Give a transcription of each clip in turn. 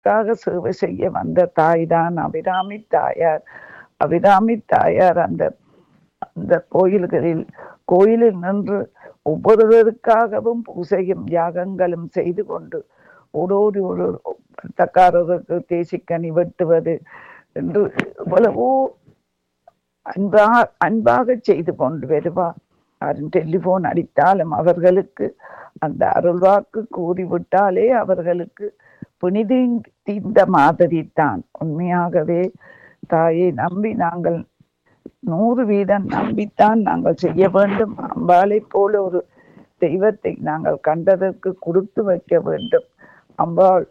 உலகத்துக்காக சேவை செய்ய வந்த தாய் தான் அபிராமி தாயார் அபிராமி தாயார் அந்த அந்த கோயில்களில் கோயிலில் நின்று ஒவ்வொருவருக்காகவும் பூசையும் யாகங்களும் செய்து கொண்டு ஓடோடி ஒரு பட்டக்காரருக்கு தேசிக்கனி வெட்டுவது என்று எவ்வளவோ அன்பா அன்பாக செய்து கொண்டு வருவார் யாரும் டெலிபோன் அடித்தாலும் அவர்களுக்கு அந்த அருள்வாக்கு கூறிவிட்டாலே அவர்களுக்கு புனிதி தீர்ந்த மாதிரி தான் உண்மையாகவே தாயை நம்பி நாங்கள் நூறு வீதம் நம்பித்தான் நாங்கள் செய்ய வேண்டும் அம்பாளை போல ஒரு தெய்வத்தை நாங்கள் கண்டதற்கு கொடுத்து வைக்க வேண்டும் அம்பாள்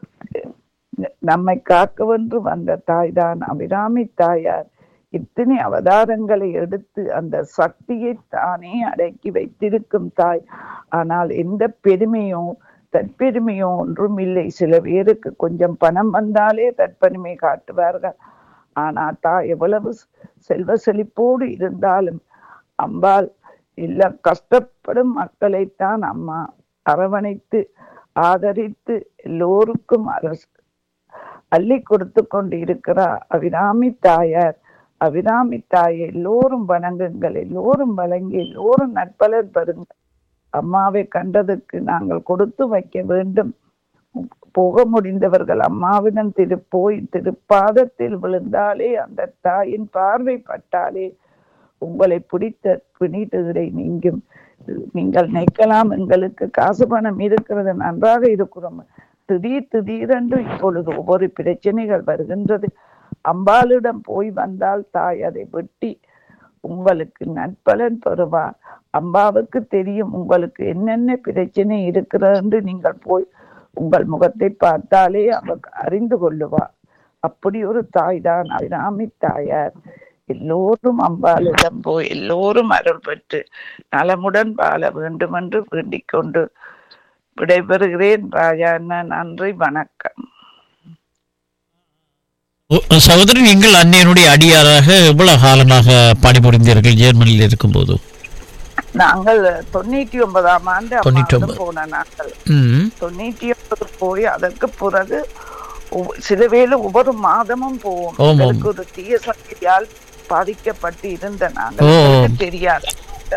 நம்மை காக்கவென்று வந்த தாய்தான் அபிராமி தாயார் இத்தனை அவதாரங்களை எடுத்து அந்த சக்தியை தானே அடக்கி வைத்திருக்கும் தாய் ஆனால் எந்த பெருமையோ தற்பெருமையோ ஒன்றும் இல்லை சில பேருக்கு கொஞ்சம் பணம் வந்தாலே தற்பெருமை காட்டுவார்கள் ஆனா தாய் எவ்வளவு செல்வ செழிப்போடு இருந்தாலும் அம்பாள் எல்லா கஷ்டப்படும் மக்களைத்தான் அம்மா அரவணைத்து ஆதரித்து எல்லோருக்கும் அரசு அள்ளி கொடுத்து கொண்டு இருக்கிறார் அபிராமி தாயார் அபிராமி தாயை எல்லோரும் வணங்குங்கள் எல்லோரும் வழங்கி எல்லோரும் நட்பலர் பெறுங்கள் அம்மாவை கண்டதுக்கு நாங்கள் கொடுத்து வைக்க வேண்டும் போக முடிந்தவர்கள் அம்மாவிடம் திரு போய் திருப்பாதத்தில் விழுந்தாலே அந்த தாயின் பார்வை பட்டாலே உங்களை பிடித்த பிணிட்டுகளை நீங்கும் நீங்கள் நினைக்கலாம் எங்களுக்கு காசு பணம் இருக்கிறது நன்றாக இருக்கிறோம் திடீர் திடீரென்று இப்பொழுது ஒவ்வொரு பிரச்சனைகள் வருகின்றது அம்பாளிடம் போய் வந்தால் தாய் அதை வெட்டி உங்களுக்கு நட்பலன் பெறுவார் அம்பாவுக்கு தெரியும் உங்களுக்கு என்னென்ன பிரச்சனை இருக்கிறது என்று நீங்கள் போய் உங்கள் முகத்தை பார்த்தாலே அவர் அறிந்து கொள்ளுவார் அப்படி ஒரு தாய் தான் அபிராமி தாயார் எல்லோரும் அம்பாளிடம் போய் எல்லோரும் அருள் பெற்று நலமுடன் வாழ வேண்டும் என்று வேண்டிக் கொண்டு விடைபெறுகிறேன் ராஜா அண்ணா நன்றி வணக்கம் சகோதரி நீங்கள் அன்னையனுடைய அடியாராக எவ்வளவு காலமாக பணிபுரிந்தீர்கள் ஜெர்மனியில் இருக்கும்போது நாங்கள் தொண்ணூற்றி ஒன்பதாம் ஆண்டு தொண்ணூற்றி அம்மாவிடம் ஒன்பது. போன நாங்கள் ம் தொண்ணூற்றி ஒன்பது போய் அதற்கு பிறகு ஒவ்வொ- சில வேளை ஒவ்வொரு மாதமும் போவோம் ஆமாம். எங்களுக்கு ஒரு தீய சக்தியால் பாதிக்கப்பட்டு இருந்த நாங்கள் ஓ. எங்களுக்கு தெரியாது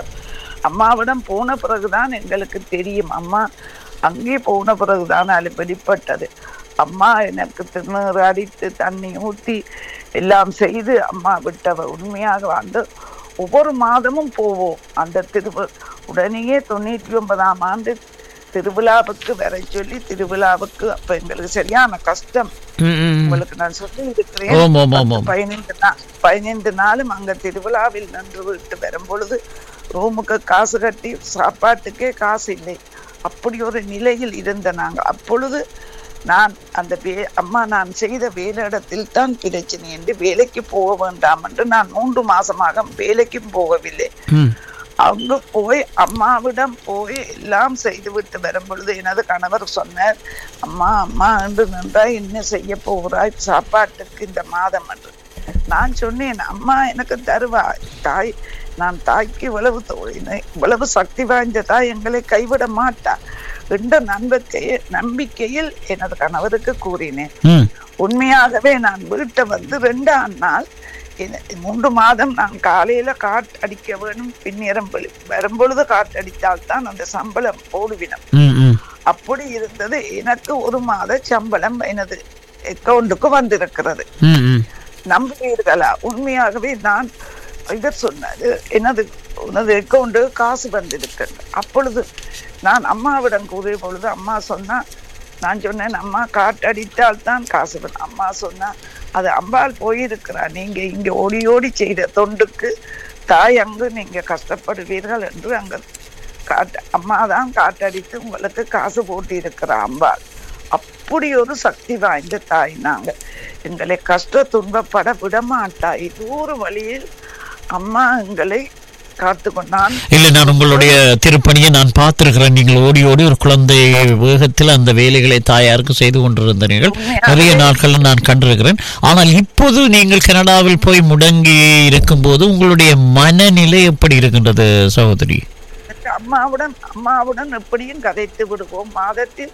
அம்மாவிடம் போன பிறகுதான் எங்களுக்கு தெரியும் அம்மா அங்கே போன பிறகுதான் அது வெளிப்பட்டது அம்மா எனக்கு திருநீர் அடித்து தண்ணி ஊத்தி எல்லாம் செய்து அம்மா விட்டவ உண்மையாக அந்த ஒவ்வொரு மாதமும் போவோம் அந்த திருவி உடனேயே தொண்ணூற்றி ஒன்பதாம் ஆண்டு திருவிழாவுக்கு வர சொல்லி திருவிழாவுக்கு அப்ப எங்களுக்கு சரியான கஷ்டம் ம், ம். உங்களுக்கு நான் சொல்லி இருக்கிறேன் ஓம் ஓம் ஓம் ஓம் பதினைந்து நாள் பதினைந்து நாளும் அங்க திருவிழாவில் நின்று விட்டு வரும் பொழுது ரூமுக்கு காசு கட்டி சாப்பாட்டுக்கே காசு இல்லை அப்படி ஒரு நிலையில் இருந்த நாங்க அப்பொழுது நான் அந்த வே அம்மா நான் செய்த வேலையிடத்தில் தான் பிரச்சனை என்று வேலைக்கு போக வேண்டாம் என்று நான் மூன்று மாசமாக வேலைக்கும் போகவில்லை ம் அங்க போய் அம்மாவிடம் போய் எல்லாம் செய்து விட்டு வரும் பொழுது எனது கணவர் சொன்னார் அம்மா அம்மா என்று நின்றாய் என்ன செய்ய போகிறாய் சாப்பாட்டுக்கு இந்த மாதம் என்று நான் சொன்னேன் அம்மா எனக்கு தருவா தாய் நான் தாய்க்கு இவ்வளவு தோ- இவ்வளவு சக்தி வாய்ந்த தாய் எங்களை கைவிட மாட்டா என்ற நம்பிக்கையை நம்பிக்கையில் எனது கணவருக்கு கூறினேன் ம் உண்மையாகவே நான் வீட்டை வந்து ரெண்டாம் நாள் இந்த- மூன்று மாதம் நான் காலையில காட் அடிக்க வேணும் பின்னேரம் வெளி- வரும்பொழுது காட்டடித்தால் தான் அந்த சம்பளம் போடுவினம் ம் ம் அப்படி இருந்தது எனக்கு ஒரு மாத சம்பளம் எனது அக்கௌண்ட்டுக்கு வந்திருக்கிறது ம் ம் நம்புவீர்களா உண்மையாகவே நான் இவர் சொன்னாரு எனது உனது அக்கௌண்ட் காசு வந்திருக்கிறது அப்பொழுது நான் அம்மாவிடம் கூறிய பொழுது அம்மா சொன்னா நான் சொன்னேன் அம்மா காட்டடித்தால் தான் காசு வரும் அம்மா சொன்னா அது அம்பாள் போயிருக்கிறா நீங்க இங்க ஓடி ஓடி செய்த தொண்டுக்கு தாய் அங்கு நீங்க கஷ்டப்படுவீர்கள் என்று அங்க காட்டு அம்மா தான் காட்டடித்து உங்களுக்கு காசு போட்டு இருக்கிற அம்பாள் அப்படி ஒரு சக்தி வாய்ந்த தாய் நாங்க எங்களை கஷ்ட துன்பப்பட விட மாட்டா இது ஒரு வழியில் அம்மா எங்களை காத்து கொண்டான் இல்லை நான் உங்களுடைய திருப்பணியை நான் பார்த்திருக்கிறேன் நீங்கள் ஓடி ஓடி ஒரு குழந்தை வேகத்தில் அந்த வேலைகளை தாயாருக்கு செய்து கொண்டிருந்தீர்கள் நிறைய நாட்கள் நான் கண்டிருக்கிறேன் ஆனால் இப்போது நீங்கள் கனடாவில் போய் முடங்கி இருக்கும்போது உங்களுடைய மனநிலை எப்படி இருக்கின்றது சகோதரி எனக்கு அம்மாவுடன் அம்மாவுடன் எப்படியும் கதைத்து விடுவோம் மாதத்தில்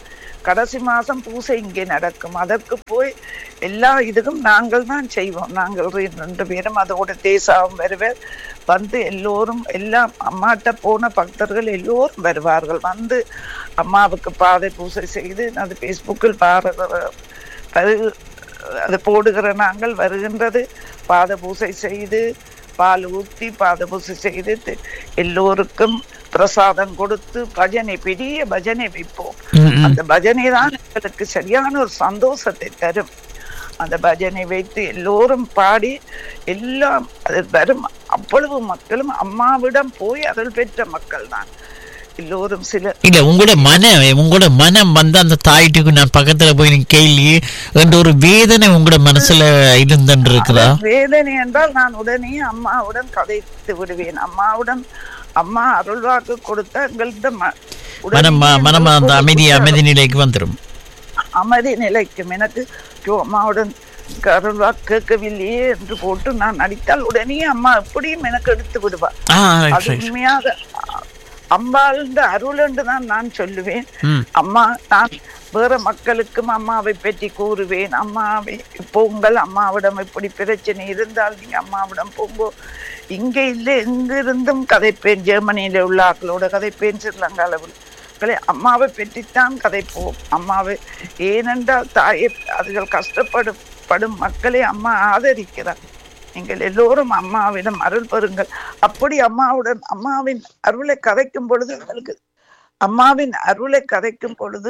கடைசி மாசம் பூசை இங்கே நடக்கும் அதற்கு போய் எல்லா இதுக்கும் நாங்கள் தான் செய்வோம் நாங்கள் ரெ- ரெண்டு பேரும் அதோட தேசாவும் வருவர் வந்து எல்லோரும் எல்லாம் அம்மாட்ட போன பக்தர்கள் எல்லோரும் வருவார்கள் வந்து அம்மாவுக்கு பாதை பூசை செய்து அது ஃபேஸ்புக்கில் பாருகிற பரு அது போடுகிற நாங்கள் வருகின்றது பாத பூசை செய்து பால் ஊற்றி பாத பூசை செய்து தி- எல்லோருக்கும் பிரசாதம் கொடுத்து பஜனை பெரிய பஜனை வைப்போம் ம், ம். அந்த பஜனை தான் எங்களுக்கு சரியான ஒரு சந்தோஷத்தை தரும் அந்த பஜனை வைத்து எல்லோரும் பாடி எல்லாம் அது வரும் அவ்வளவு மக்களும் அம்மாவிடம் போய் அதில் பெற்ற மக்கள் தான் எல்லோரும் சில இல்ல உங்களோட மனம் உங்களோட மனம் வந்து அந்த தாயிட்டுக்கு நான் பக்கத்துல போய் நீங்க கேள்வி என்ற ஒரு வேதனை உங்களோட மனசுல இருந்துட்டு இருக்குதா வேதனை என்றால் நான் உடனே அம்மாவுடன் கதைத்து விடுவேன் அம்மாவுடன் அம்மா அருள்வாக்கு கொடுத்த எங்கள்கிட்ட ம- உடனே மனம் மனம் அந்த எங்களுக்கு அமைதி கொடுத்த அமைதி நிலைக்கு வந்துடும் அமைதி நிலைக்கும் எனக்கு ஐயோ, அம்மாவுடன் அருள்வா கேட்கவில்லையே என்று போட்டு நான் நடித்தால் உடனே அம்மா எப்படியும் எனக்கு எடுத்து விடுவார் ஆ right, அது right. உண்மையாக அம்பாளுந்த அருள் என்று தான் நான் சொல்லுவேன் ம் அம்மா நான் வேற மக்களுக்கும் அம்மாவை பற்றி கூறுவேன் அம்மாவை போங்கள் அம்மாவிடம் இப்படி பிரச்சனை இருந்தால் நீங்க அம்மாவிடம் போங்கோ இங்க இல்லை எங்கிருந்தும் கதைப்பேன் ஜெர்மனியில உள்ள ஆக்களோட கதைப்பேன் ஸ்ரீலங்கால உள்ள ஆட்களை அம்மாவை பற்றித்தான் கதைப்போம் அம்மாவை ஏனென்றால் தாயை அதுகள் கஷ்டப்படும் படும் மக்களை அம்மா ஆதரிக்கிறார் நீங்கள் எல்லோரும் அம்மாவிடம் அருள் பெறுங்கள் அப்படி அம்மாவுடன் அம்மாவின் அருளை கதைக்கும் பொழுது எங்களுக்கு அம்மாவின் அருளை கதைக்கும் பொழுது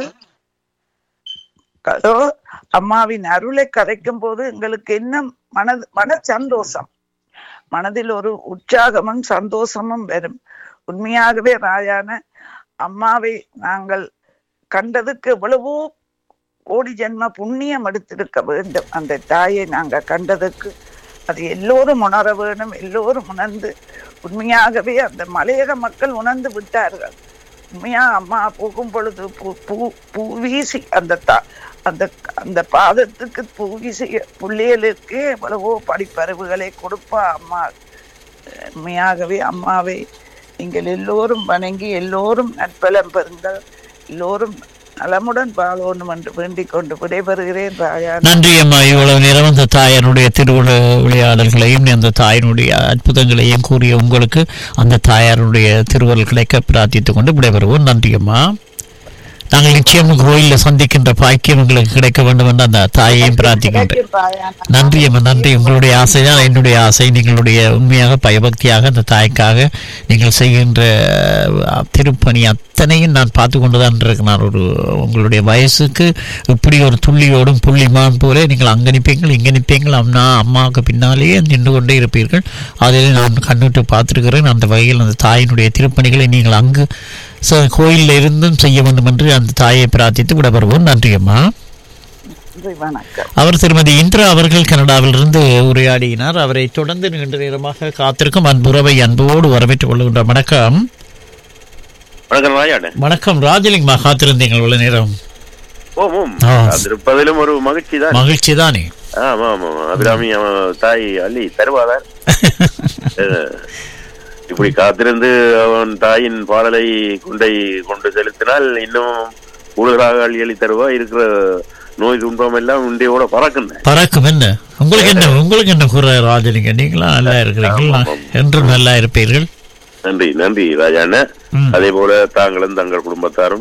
ஹலோ அம்மாவின் அருளை கதைக்கும் போது எங்களுக்கு என்ன மனது மன சந்தோஷம் மனதில் ஒரு உற்சாகமும் சந்தோஷமும் வரும் உண்மையாகவே ராயான அம்மாவை நாங்கள் கண்டதுக்கு எவ்வளவோ கோடி ஜென்ம புண்ணியம் எடுத்திருக்க வேண்டும் அந்த தாயை நாங்க கண்டதுக்கு அது எல்லோரும் உணர வேணும் எல்லோரும் உணர்ந்து உண்மையாகவே அந்த மலையக மக்கள் உணர்ந்து விட்டார்கள் உண்மையா அம்மா போகும் பொழுது பூ பூ பூ வீசி அந்த தா அந்த அந்த பாதத்துக்கு பூ வீசி பிள்ளைகளுக்கு எவ்வளவோ படிப்பறிவுகளை கொடுப்பா அம்மா உண்மையாகவே அம்மாவை நீங்கள் எல்லோரும் வணங்கி எல்லோரும் நற்பலம் பெறுங்கள் எல்லோரும் நலமுடன் வாழணும் என்று வேண்டிக் கொண்டு விடைபெறுகிறேன் ராயா நன்றி அம்மா இவ்வளவு நேரம் அந்த தாயனுடைய திருவிழா விளையாடல்களையும் அந்த தாயினுடைய அற்புதங்களையும் கூறிய உங்களுக்கு அந்த தாயாருடைய திருவருள் கிடைக்க பிரார்த்தித்துக் கொண்டு விடைபெறுவோம் நன்றி அம்மா நாங்கள் நிச்சயம் கோயிலில் சந்திக்கின்ற பாக்கியம் எங்களுக்கு கிடைக்க வேண்டும் என்று அந்த தாயையும் பிரார்த்திக்கின்றேன் ராயா நன்றி அம்மா நன்றி உங்களுடைய ஆசை தான் என்னுடைய ஆசை நீங்களுடைய உண்மையாக பயபக்தியாக அந்த தாய்க்காக நீங்கள் செய்கின்ற அஹ், திருப்பணி அத்தனையும் நான் பார்த்து கொண்டு தான் இருக்கேன் நான் ஒரு உங்களுடைய வயசுக்கு இப்படி ஒரு துள்ளியோடும் புள்ளிமான் போல நீங்கள் அங்கே நிற்பீங்கள் இங்கே நிற்பீங்கள் அம்மா அம்மாவுக்கு பின்னாலேயே நின்று கொண்டே இருப்பீர்கள் அதில் நான் கண்ணுட்டு பார்த்துருக்கிறேன் அந்த வகையில் அந்த தாயினுடைய திருப்பணிகளை நீங்கள் அங்கு ச- கோயிலில் இருந்தும் செய்ய வேண்டும் என்று அந்த தாயை பிரார்த்தித்து விடப்படுவோம் நன்றி அம்மா நன்றி வணக்கம் அவர் திருமதி இந்திரா அவர்கள் கனடாவிலிருந்து உரையாடினார் அவரை தொடர்ந்து நீண்ட நேரமாக காத்திருக்கும் அன்புறவை அன்போடு வரவேற்றுக் கொள்கின்ற வணக்கம் வணக்கம் ராஜாடு வணக்கம் ராஜலிங்கமா காத்திருந்தீங்கள் இவ்வளவு நேரம் ஓம் ஓம் ஆ. அது இருப்பதிலும் ஒரு மகிழ்ச்சி தான் மகிழ்ச்சி தானே ஆமா ஆமா ஆமா. அபிராமி அவன் தாய் அள்ளி தருவாதார் அஹ், இப்படி காத்திருந்து அவன் தாயின் பாடலை கொண்டை கொண்டு செலுத்தினால் இன்னும் கூடுதலாக அள்ளி அள்ளி தருவா இருக்கிற நோய் துன்பம் எல்லாம் உண்டையோட பறக்குங்க பறக்கும் என்ன உங்களுக்கு என்ன உங்களுக்கு என்ன கூற ராஜலிங்க நீங்களா நல்லா இருக்கிறீர்கள் நான் என்றும் நல்லா இருப்பீர்கள் நன்றி நன்றி ராஜாண்ண ம். அதே போல தாங்களும் தங்கள் குடும்பத்தாரும்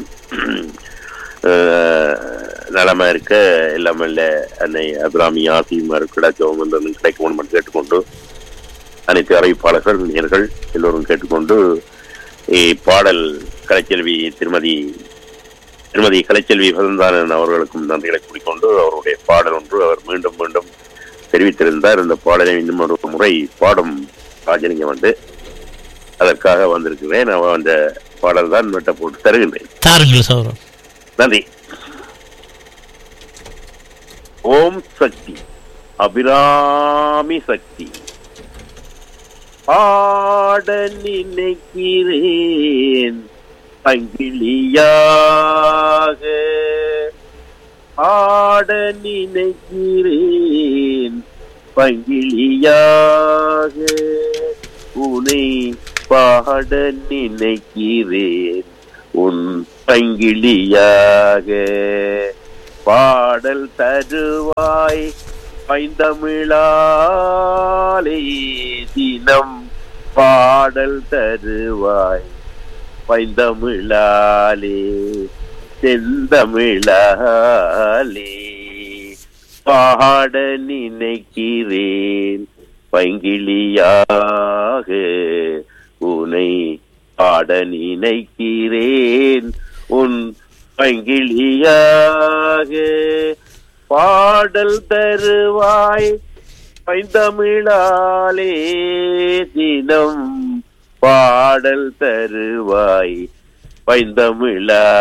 அஹ், நலமா இருக்க எல்லாம் இல்ல அன்னை அபிராமி ஆசியும் கிடைச்சவங்க என்று கிடைக்கும் என்று கேட்டுக்கொண்டு அனைத்து அறிவிப்பாளர்கள் நேர்கள் எல்லோரும் கேட்டுக்கொண்டு பாடல் கலைச்செல்வி திருமதி திருமதி கலைச்செல்வி பதந்தானன் அவர்களுக்கும் நன்றிகளை கூறிக்கொண்டு அவருடைய பாடல் ஒன்று அவர் மீண்டும் மீண்டும் தெரிவித்திருந்தார் இந்த பாடலை இன்னும் ஒரு முறை பாடும் ராஜலிங்கம் வந்து அதற்காக வந்திருக்கிறேன் அவன் அந்த பாடல் தான் நட்ட போட்டு தருகின்றேன் தாருங்கள் சௌரம் நன்றி ஓம் சக்தி அபிராமி சக்தி ஆட நினைக்கிறேன் பங்கிலியாக ஆட நினைக்கிறேன் பங்கிலியாக உனை பாட நினைக்கிறேன் உன் பங்கிலியாக பாடல் தருவாய் பைந்தமிழாலே தினம் பாடல் தருவாய் பைந்தமிழாலே செந்தமிழாலே பாட நினைக்கிறேன் பங்கிலியாக உனை பாட நினைக்கிறேன் உன் பங்கிலியாக பாடல் தருவாய் பைந்தமிழாலே தினம் பாடல் தருவாய் பைந்தமிழா